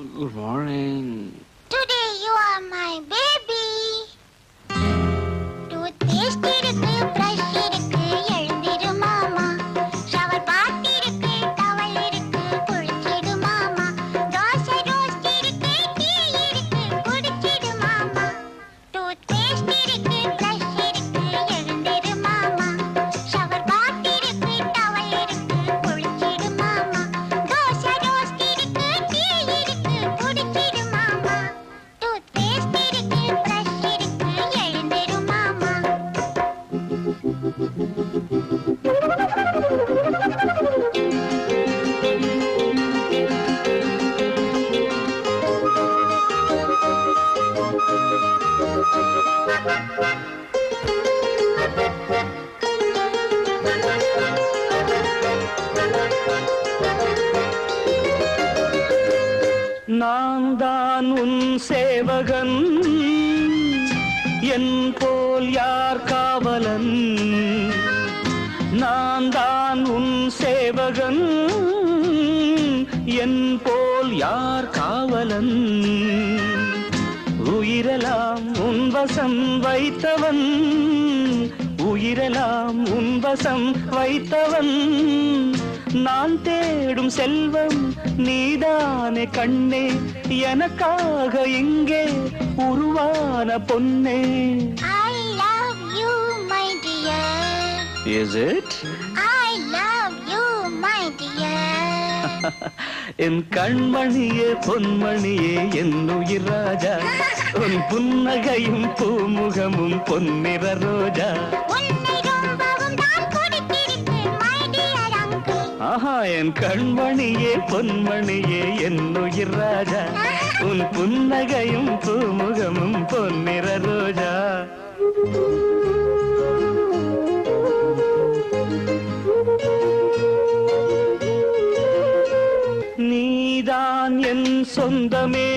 Good morning. Today you are my baby. Toothpaste இருக்கு, brush இருக்கு, எழுந்திரு மாமா. Shower bath இருக்கு, towel இருக்கு, குளிச்சிடு மாமா. தோசை roast இருக்கு, tea இருக்கு, குடிச்சிடு மாமா. Toothpaste இருக்கு, brush இருக்கு, எழுந்திரு மாமா. Shower bath இருக்கு, towel இருக்கு, குளிச்சிடு மாமா. தோசை roast இருக்கு, tea இருக்கு, குடிச்சிடு மாமா. Toothpaste இருக்கு, brush இருக்கு, எழுந்திரு மாமா. நான் தான் உன் சேவகன் என் போல் யார் காவலன் நான் தான் உன் சேவகன் என் போல் யார் காவலன் உயிரெல்லாம் உன் வசம் வைத்தவன் உயிரெல்லாம் உன் வசம் வைத்தவன் நான் தேடும் செல்வம் நீதானே கண்ணே எனக்காக இங்கே உருவான பொன்னே I love you, my dear. Is it I love you, my dear. என் கண்மணியே பொன்மணியே என் உயிர் ராஜா உன் புன்னகையும் பூமுகமும் பொன்னிற ரோஜா உன்னை ரொம்பவும் தான் பிடித்திருக்கு, my dear uncle. ஆஹா என் கண்மணியே பொன்மணியே என் உயிர் ராஜா உன் புன்னகையும் பூமுகமும் பொன்னிற ரோஜா நீதான் என் சொந்தமே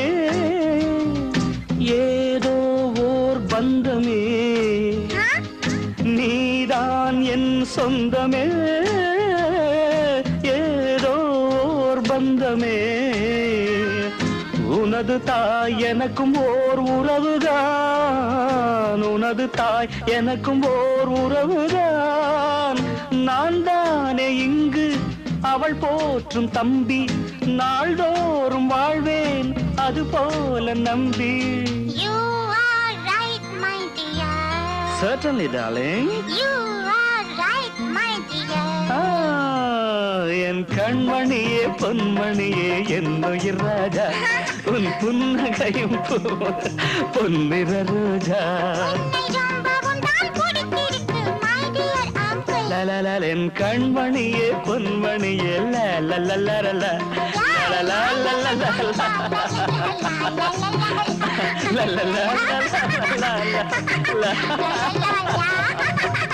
ஏதோ ஓர் பந்தமே ஆ? நீதான் என் சொந்தமே ஏதோ ஓர் பந்தமே உனது தாய் எனக்கும் ஓர் உறவுதான் உனது தாய் எனக்கும் ஓர் உறவுதான் நான் தானே இங்கு அவள் போற்றும் தம்பி நாள்தோறும் வாழ்வேன் அது போல நம்பி You are right, my dear. Certainly, darling. You are right, my dear. ஆ, என் கண்மணியே பொன்மணியே என் உயிர் ராஜா உன் புன்னகையும் பூ- பொன்னிற ரோஜா உன்னை ரொம்பவும் தான் பிடித்திருக்கு, my dear uncle. லலலல, என் கண்மணியே பொன்மணியே லலலலலல, லலலலலலல, லலலலலல. La la la la.